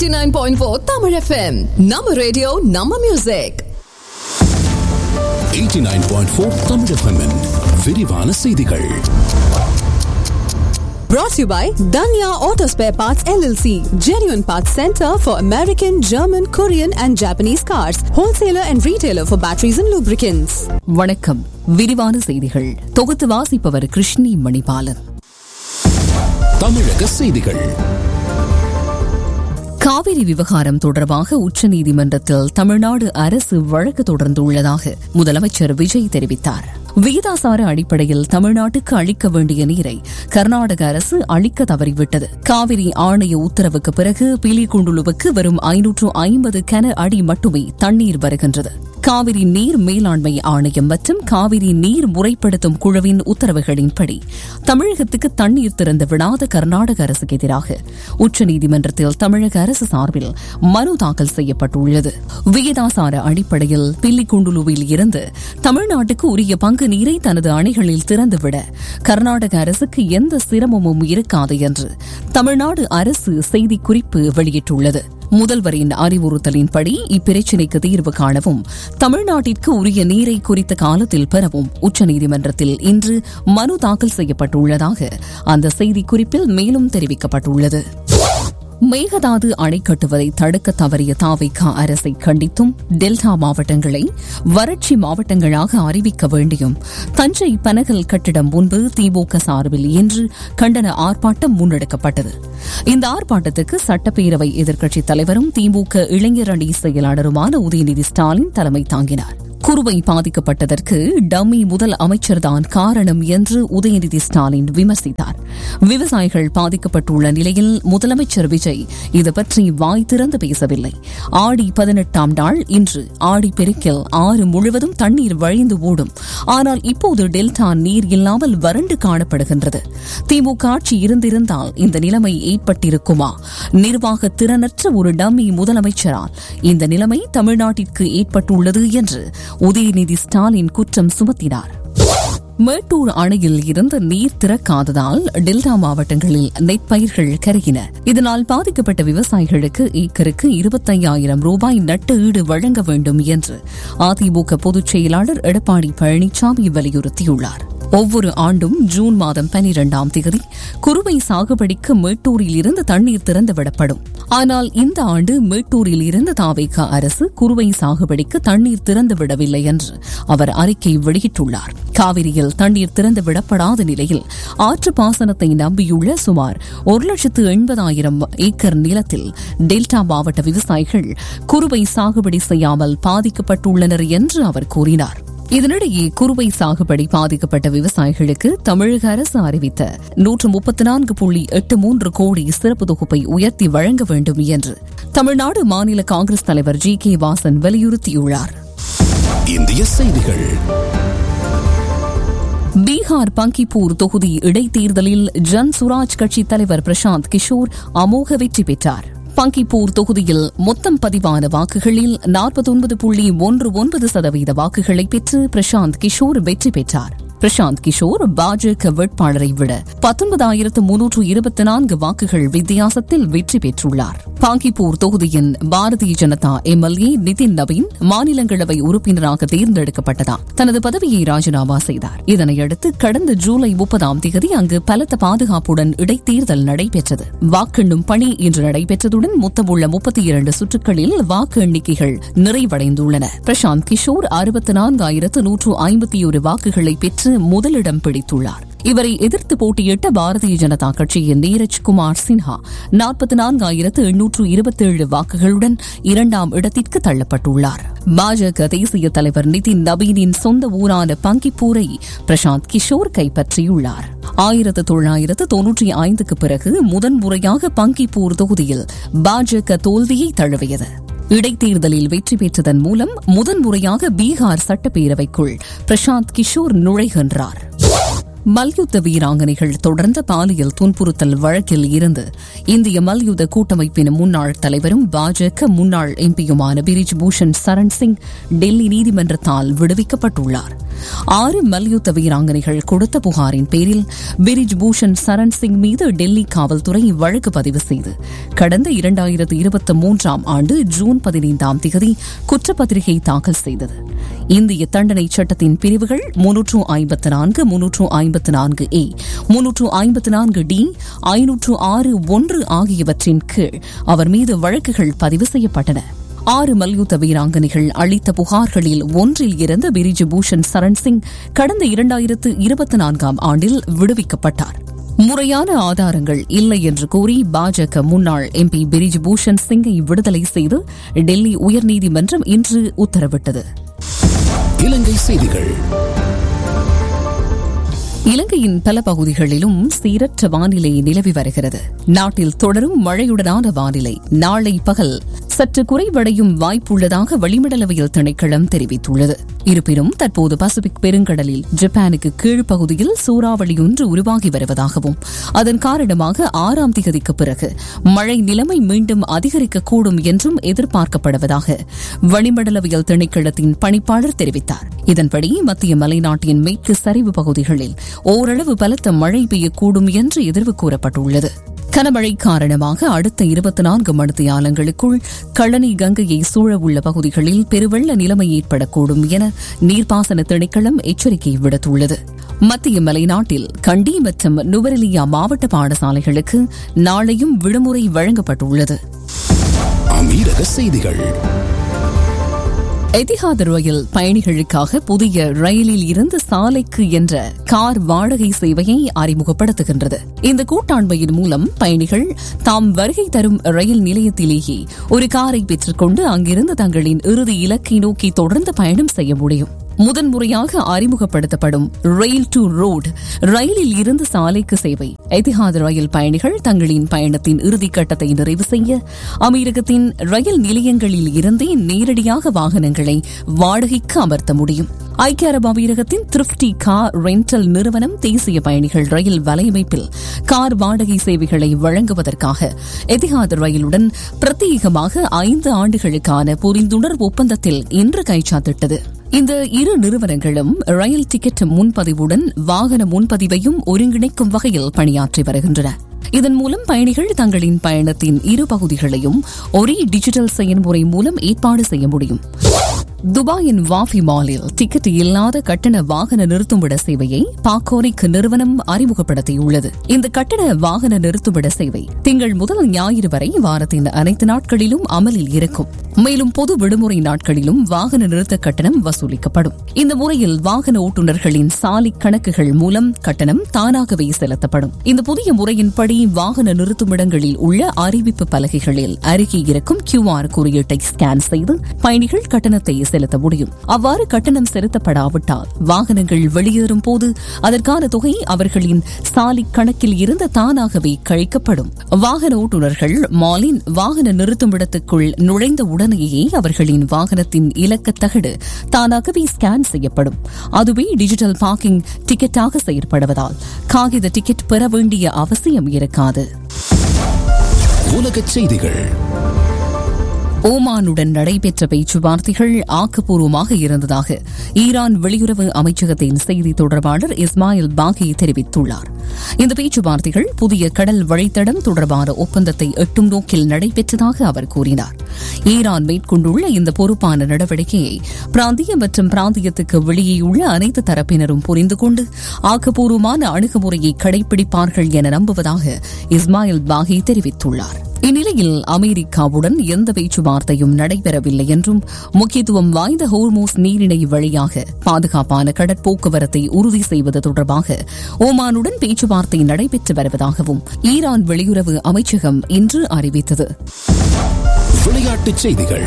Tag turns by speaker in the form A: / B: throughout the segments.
A: 89.4 Tamil FM. Nama radio, Nama music.
B: 89.4 Tamil FM -இன் விரிவான செய்திகள்
A: Brought to you by Danya Auto Spare Parts LLC. Genuine Parts Center for American, German, Korean and Japanese cars. Wholesaler and retailer for batteries and lubricants.
C: வணக்கம் விரிவான செய்திகள் தொகுத்து வாசிப்பவர் கிருஷ்ணி மணிபாலன்
B: தமிழக செய்திகள்
C: காவிரி விவகாரம் தொடர்பாக உச்சநீதிமன்றத்தில் தமிழ்நாடு அரசு வழக்கு தொடர்ந்துள்ளதாக முதலமைச்சர் விஜய் தெரிவித்தார் விகிதாசார அடிப்படையில் தமிழ்நாட்டுக்கு அளிக்க வேண்டிய நீரை கர்நாடக அரசு அளிக்க தவறிவிட்டது காவிரி ஆணைய உத்தரவுக்கு பிறகு பிலிகுண்டுலுவுக்கு வரும் ஐநூற்று ஐம்பது கன அடி மட்டுமே தண்ணீர் வருகின்றது காவிரி நீர் மேலாண்மை ஆணையம் மற்றும் காவிரி நீர் முறைப்படுத்தும் குழுவின் உத்தரவுகளின்படி தமிழகத்துக்கு தண்ணீர் திறந்து விடாத கர்நாடக அரசுக்கு எதிராக உச்சநீதிமன்றத்தில் தமிழக அரசு சார்பில் மனு தாக்கல் செய்யப்பட்டுள்ளது விகிதாசார அடிப்படையில் பில்லிகுண்டுலுவில் இருந்து தமிழ்நாட்டுக்கு உரிய பங்கு நீரை தனது அணைகளில் திறந்துவிட கர்நாடக அரசுக்கு எந்த சிரமமும் இருக்காது என்று தமிழ்நாடு அரசு செய்திக்குறிப்பு வெளியிட்டுள்ளது முதல்வரின் அறிவுறுத்தலின்படி இப்பிரச்சினைக்கு தீர்வு காணவும் தமிழ்நாட்டிற்கு உரிய நீரை குறித்த காலத்தில் பெறவும் உச்சநீதிமன்றத்தில் இன்று மனு தாக்கல் செய்யப்பட்டுள்ளதாக அந்த செய்திக்குறிப்பில் மேலும் தெரிவிக்கப்பட்டுள்ளது மேகதாது அணை கட்டுவதை தடுக்க தவறிய தாவைக்கா அரசை கண்டித்தும் டெல்டா மாவட்டங்களை வறட்சி மாவட்டங்களாக அறிவிக்க வேண்டியும் தஞ்சை பனகல் கட்டிடம் முன்பு திமுக சார்பில் இன்று கண்டன ஆர்ப்பாட்டம் முன்னெடுக்கப்பட்டது இந்த ஆர்ப்பாட்டத்துக்கு சட்டப்பேரவை எதிர்க்கட்சித் தலைவரும் திமுக இளைஞர் அணி செயலாளருமான உதயநிதி ஸ்டாலின் தலைமை தாங்கினார் குறுவை பாதிக்கப்பட்டதற்கு டம்மி முதல் அமைச்சர்தான் காரணம் என்று உதயநிதி ஸ்டாலின் விமர்சித்தார் விவசாயிகள் பாதிக்கப்பட்டுள்ள நிலையில் முதலமைச்சர் விஜய் இது பற்றி வாய் திறந்து பேசவில்லை ஆடி பதினெட்டாம் நாள் இன்று ஆடி பெருக்கில் ஆறு முழுவதும் தண்ணீர் வழிந்து ஓடும் ஆனால் இப்போது டெல்டா நீர் இல்லாமல் வறண்டு காணப்படுகின்றது திமுக ஆட்சி இருந்திருந்தால் இந்த நிலைமை ஏற்பட்டிருக்குமா நிர்வாக திறனற்ற ஒரு டம்மி முதலமைச்சரால் இந்த நிலைமை தமிழ்நாட்டிற்கு ஏற்பட்டுள்ளது என்று உதயநிதி ஸ்டாலின் குற்றம் சுமத்தினார் மேட்டூர் அணையில் இருந்து நீர் திறக்காததால் டெல்டா மாவட்டங்களில் நெற்பயிர்கள் கருகின இதனால் பாதிக்கப்பட்ட விவசாயிகளுக்கு ஏக்கருக்கு இருபத்தையாயிரம் ரூபாய் நட்டு ஈடு வழங்க வேண்டும் என்று அதிமுக பொதுச் செயலாளர் எடப்பாடி பழனிசாமி வலியுறுத்தியுள்ளார் ஒவ்வொரு ஆண்டும் ஜூன் மாதம் பனிரெண்டாம் தேதி குறுவை சாகுபடிக்கு மேட்டூரில் இருந்து தண்ணீர் திறந்துவிடப்படும் ஆனால் இந்த ஆண்டு மேட்டூரில் இருந்து தாவேக அரசு குறுவை சாகுபடிக்கு தண்ணீர் திறந்துவிடவில்லை என்று அவர் அறிக்கை வெளியிட்டுள்ளார் காவிரியில் தண்ணீர் திறந்து விடப்படாத நிலையில் ஆற்று பாசனத்தை நம்பியுள்ள சுமார் ஒரு லட்சத்து எண்பதாயிரம் ஏக்கர் நிலத்தில் டெல்டா மாவட்ட விவசாயிகள் குறுவை சாகுபடி செய்யாமல் பாதிக்கப்பட்டுள்ளனர் என்று அவர் கூறினார் இதனிடையே குறுவை சாகுபடி பாதிக்கப்பட்ட விவசாயிகளுக்கு தமிழக அரசு அறிவித்த நூற்று முப்பத்தி நான்கு புள்ளி எட்டு மூன்று கோடி சிறப்பு தொகுப்பை உயர்த்தி வழங்க வேண்டும் என்று தமிழ்நாடு மாநில காங்கிரஸ் தலைவர் ஜி கே வாசன் வலியுறுத்தியுள்ளார்
B: இந்திய செய்திகள்
C: பீகார் பங்கிப்பூர் தொகுதி இடைத்தேர்தலில் ஜன் சுராஜ் கட்சி தலைவர் பிரசாந்த் கிஷோர் அமோக வெற்றி பெற்றார் பங்கிப்பூர் தொகுதியில் மொத்தம் பதிவான வாக்குகளில் நாற்பத்தொன்பது புள்ளி ஒன்று ஒன்பது சதவீத வாக்குகளை பெற்று பிரசாந்த் கிஷோர் வெற்றி பெற்றார் பிரசாந்த் கிஷோர் பாஜக வேட்பாளரை விட பத்தொன்பதாயிரத்து முன்னூற்று இருபத்தி நான்கு வாக்குகள் வித்தியாசத்தில் வெற்றி பெற்றுள்ளார் பாங்கிப்பூர் தொகுதியின் பாரதிய ஜனதா எம்எல்ஏ நிதின் நவீன் மாநிலங்களவை உறுப்பினராக தேர்ந்தெடுக்கப்பட்டதால் தனது பதவியை ராஜினாமா செய்தார் இதனையடுத்து கடந்த ஜூலை முப்பதாம் தேதி அங்கு பலத்த பாதுகாப்புடன் இடைத்தேர்தல் நடைபெற்றது வாக்கெண்ணும் பணி இன்று நடைபெற்றதுடன் மொத்தமுள்ள முப்பத்தி இரண்டு சுற்றுகளில் வாக்கு எண்ணிக்கைகள் நிறைவடைந்துள்ளன பிரசாந்த் கிஷோர் அறுபத்தி நான்காயிரத்து நூற்று ஐம்பத்தி ஒரு வாக்குகளை பெற்று முதலிடம் பிடித்துள்ளார் இவரை எதிர்த்து போட்டியிட்ட பாரதிய ஜனதா கட்சியின் நீரஜ் குமார் சின்ஹா நாற்பத்தி நான்காயிரத்து எண்ணூற்று இருபத்தேழு வாக்குகளுடன் இரண்டாம் இடத்திற்கு தள்ளப்பட்டுள்ளார் பாஜக தேசிய தலைவர் நிதின் நபீனின் சொந்த ஊரான பங்கிப்பூரை பிரசாந்த் கிஷோர் கைப்பற்றியுள்ளார் ஆயிரத்து தொள்ளாயிரத்து தொன்னூற்றி ஐந்துக்கு பிறகு முதன்முறையாக பங்கிப்பூர் தொகுதியில் பாஜக தோல்வியை தழுவியது இடைத்தேர்தலில் வெற்றி பெற்றதன் மூலம் முதன்முறையாக பீகார் சட்டப்பேரவைக்குள் பிரசாந்த் கிஷோர் நுழைகின்றார் மல்யுத்த வீராங்கனைகள் தொடர்ந்த பாலியல் துன்புறுத்தல் வழக்கில் இருந்து இந்திய மல்யுத்த கூட்டமைப்பின் முன்னாள் தலைவரும் பாஜக முன்னாள் எம்பியுமான பிரிஜ் பூஷன் சரண் சிங் டெல்லி நீதிமன்றத்தால் விடுவிக்கப்பட்டுள்ளார் ஆறு மல்யுத்த வீராங்கனைகள் கொடுத்த புகாரின் பேரில் பிரிஜ் பூஷன் சரண் சிங் மீது டெல்லி காவல்துறை வழக்கு பதிவு செய்து கடந்த இரண்டாயிரத்து இருபத்தி மூன்றாம் ஆண்டு ஜூன் பதினைந்தாம் தேதி குற்றப்பத்திரிகை தாக்கல் செய்தது இந்திய தண்டனை சட்டத்தின் பிரிவுகள் முன்னூற்று ஐம்பத்து நான்கு முன்னூற்று ஐம்பத்து நான்கு ஏ முன்னூற்று ஐம்பத்து நான்கு டி ஐநூற்று ஆறு ஒன்று ஆகியவற்றின் கீழ் அவர் மீது வழக்குகள் பதிவு செய்யப்பட்டன ஆறு மல்யுத்த வீராங்கனைகள் அளித்த புகார்களில் ஒன்றில் இருந்து பிரிஜு பூஷன் சரண் சிங் கடந்த இரண்டாயிரத்து இருபத்தி நான்காம் ஆண்டில் விடுவிக்கப்பட்டார் முறையான ஆதாரங்கள் இல்லை என்று கூறி பாஜக முன்னாள் எம்பி பிரிஜ் பூஷன் சிங்கை விடுதலை செய்து டெல்லி உயர்நீதிமன்றம் இன்று உத்தரவிட்டது
B: இலங்கை செய்திகள்
C: இலங்கையின் பல பகுதிகளிலும் சீரற்ற வானிலை நிலவி வருகிறது நாட்டில் தொடரும் மழையுடனான வானிலை நாளை பகல் சற்று குறைவடையும் வாய்ப்புள்ளதாக வளிமண்டலவியல் திணைக்களம் தெரிவித்துள்ளது இருப்பினும் தற்போது பசிபிக் பெருங்கடலில் ஜப்பானுக்கு கீழ்ப்பகுதியில் சூறாவளி ஒன்று உருவாகி வருவதாகவும் அதன் காரணமாக ஆறாம் திகதிக்கு பிறகு மழை நிலைமை மீண்டும் அதிகரிக்கக்கூடும் என்றும் எதிர்பார்க்கப்படுவதாக வளிமண்டலவியல் திணைக்களத்தின் பணிப்பாளர் தெரிவித்தார் இதன்படி மத்திய மலைநாட்டின் மேற்கு சரிவு பகுதிகளில் ஓரளவு பலத்த மழை பெய்யக்கூடும் என்று எதிர்வு கூறப்பட்டுள்ளது கனமழை காரணமாக அடுத்த இருபத்தி நான்கு மணித்தியாலங்களுக்குள் கழனி கங்கையை சூழவுள்ள பகுதிகளில் பெருவெள்ள நிலைமை ஏற்படக்கூடும் என நீர்ப்பாசன திணைக்களம் எச்சரிக்கை விடுத்துள்ளது மத்திய மலைநாட்டில் கண்டி மற்றும் நுவரெலியா மாவட்ட பாடசாலைகளுக்கு நாளையும் விடுமுறை வழங்கப்பட்டுள்ளது
B: அமீரக செய்திகள்
C: எதிஹாத் ரயில் பயணிகளுக்காக புதிய ரயிலில் இருந்து சாலைக்கு என்ற கார் வாடகை சேவையை அறிமுகப்படுத்துகின்றது இந்த கூட்டாண்மையின் மூலம் பயணிகள் தாம் வருகை தரும் ரயில் நிலையத்திலேயே ஒரு காரை பெற்றுக்கொண்டு அங்கிருந்து தங்களின் இறுதி இலக்கை நோக்கி தொடர்ந்து பயணம் செய்ய முடியும் முதன்முறையாக அறிமுகப்படுத்தப்படும் ரயில் டு ரோடு ரயிலில் இருந்து சாலைக்கு சேவை எதிஹாத் ரயில் பயணிகள் தங்களின் பயணத்தின் இறுதிக்கட்டத்தை நிறைவு செய்ய அமீரகத்தின் ரயில் நிலையங்களில் இருந்தே நேரடியாக வாகனங்களை வாடகைக்கு அமர்த்த முடியும் ஐக்கிய அரபு அமீரகத்தின் திருப்டி கார் ரெண்டல் நிறுவனம் தேசிய பயணிகள் ரயில் வலையமைப்பில் கார் வாடகை சேவைகளை வழங்குவதற்காக எதிஹாத் ரயிலுடன் பிரத்யேகமாக ஐந்து ஆண்டுகளுக்கான புரிந்துணர்வு ஒப்பந்தத்தில் இன்று கைச்சாத்திட்டது இந்த இரு நிறுவனங்களும் ரயில் டிக்கெட் முன்பதிவுடன் வாகன முன்பதிவையும் ஒருங்கிணைக்கும் வகையில் பணியாற்றி வருகின்றன இதன் மூலம் பயணிகள் தங்களின் பயணத்தின் இரு பகுதிகளையும் ஒரே டிஜிட்டல் செயல்முறை மூலம் ஏற்பாடு செய்ய முடியும் துபாயின் வாஃபி மாலில் டிக்கெட் இல்லாத கட்டண வாகன நிறுத்துமிட சேவையை பாக்கோரிக் நிறுவனம் அறிமுகப்படுத்தியுள்ளது இந்த கட்டண வாகன நிறுத்துமிட சேவை திங்கள் முதல் ஞாயிறு வரை வாரத்தின் அனைத்து நாட்களிலும் அமலில் இருக்கும் மேலும் பொது விடுமுறை நாட்களிலும் வாகன நிறுத்த கட்டணம் வசூலிக்கப்படும் இந்த முறையில் வாகன ஓட்டுநர்களின் சாலை கணக்குகள் மூலம் கட்டணம் தானாகவே செலுத்தப்படும் இந்த புதிய முறையின்படி வாகன நிறுத்துமிடங்களில் உள்ள அறிவிப்பு பலகைகளில் அருகே இருக்கும் கியூஆர் குறியீட்டை ஸ்கேன் செய்து பயணிகள் கட்டணத்தை செலுத்த முடியும் அவ்வாறு கட்டணம் செலுத்தப்படாவிட்டால் வாகனங்கள் வெளியேறும் போது அதற்கான தொகை அவர்களின் சாலை கணக்கில் இருந்து தானாகவே கழிக்கப்படும் வாகன ஓட்டுநர்கள் மாலின் வாகன நிறுத்துமிடத்துக்குள் நுழைந்த உடனேயே அவர்களின் வாகனத்தின் இலக்க தகடு தானாகவே ஸ்கேன் செய்யப்படும் அதுவே டிஜிட்டல் பார்க்கிங் டிக்கெட்டாக செயற்படுவதால் காகித டிக்கெட் பெற வேண்டிய அவசியம் இருக்காது
B: உலகச் செய்திகள்
C: ஓமானுடன் நடைபெற்ற பேச்சுவார்த்தைகள் ஆக்கப்பூர்வமாக இருந்ததாக ஈரான் வெளியுறவு அமைச்சகத்தின் செய்தி தொடர்பாளர் இஸ்மாயில் பாகி தெரிவித்துள்ளார் இந்த பேச்சுவார்த்தைகள் புதிய கடல் வழித்தடம் தொடர்பான ஒப்பந்தத்தை எட்டும் நோக்கில் நடைபெற்றதாக அவர் கூறினார் ஈரான் மேற்கொண்டுள்ள இந்த பொறுப்பான நடவடிக்கையை பிராந்திய மற்றும் பிராந்தியத்துக்கு வெளியேயுள்ள அனைத்து தரப்பினரும் புரிந்து கொண்டு ஆக்கப்பூர்வமான அணுகுமுறையை கடைபிடிப்பார்கள் என நம்புவதாக இஸ்மாயில் பாகி தெரிவித்துள்ளார் இந்நிலையில் அமெரிக்காவுடன் எந்த பேச்சுவார்த்தையும் நடைபெறவில்லை என்றும் முக்கியத்துவம் வாய்ந்த ஹோர்மோஸ் நீரிணை வழியாக பாதுகாப்பான கடற்போக்குவரத்தை உறுதி செய்வது தொடர்பாக ஓமானுடன் பேச்சுவார்த்தை நடைபெற்று வருவதாகவும் ஈரான் வெளியுறவு அமைச்சகம் இன்று அறிவித்தது
B: விளையாட்டுச் செய்திகள்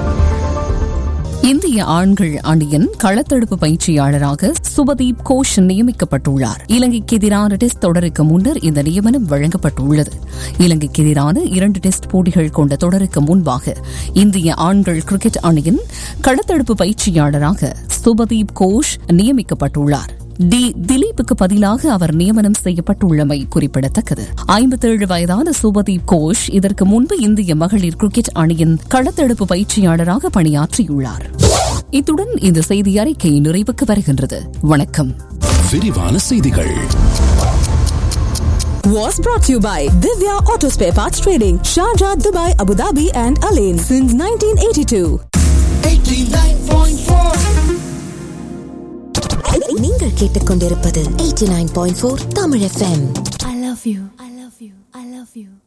C: இந்திய ஆண்கள் அணியின் களத்தடுப்பு பயிற்சியாளராக சுபதீப் கோஷ் நியமிக்கப்பட்டுள்ளார் இலங்கைக்கு எதிரான டெஸ்ட் தொடருக்கு முன்னர் இந்த நியமனம் வழங்கப்பட்டுள்ளது இலங்கைக்கு எதிரான இரண்டு டெஸ்ட் போட்டிகள் கொண்ட தொடருக்கு முன்பாக இந்திய ஆண்கள் கிரிக்கெட் அணியின் களத்தடுப்பு பயிற்சியாளராக சுபதீப் கோஷ் நியமிக்கப்பட்டுள்ளார் டி திலீப்புக்கு பதிலாக அவர் நியமனம் செய்யப்பட்டுள்ளமை குறிப்பிடத்தக்கது ஐம்பத்தேழு வயதான சுபதீப் கோஷ் இதற்கு முன்பு இந்திய மகளிர் கிரிக்கெட் அணியின் களத்தடுப்பு பயிற்சியாளராக பணியாற்றியுள்ளார் இத்துடன் இந்த செய்தி அறிக்கை நிறைவுக்கு வருகின்றது வணக்கம்
B: விரிவான செய்திகள்
A: Was brought to you by Divya Auto Spare Parts Trading, Sharjah, Dubai, Abu Dhabi, and Alain since 1982.
D: நீங்கள் கேட்டுக்கொண்டிருப்பது 89.4 Tamil FM
E: I love you. I love you. I love you.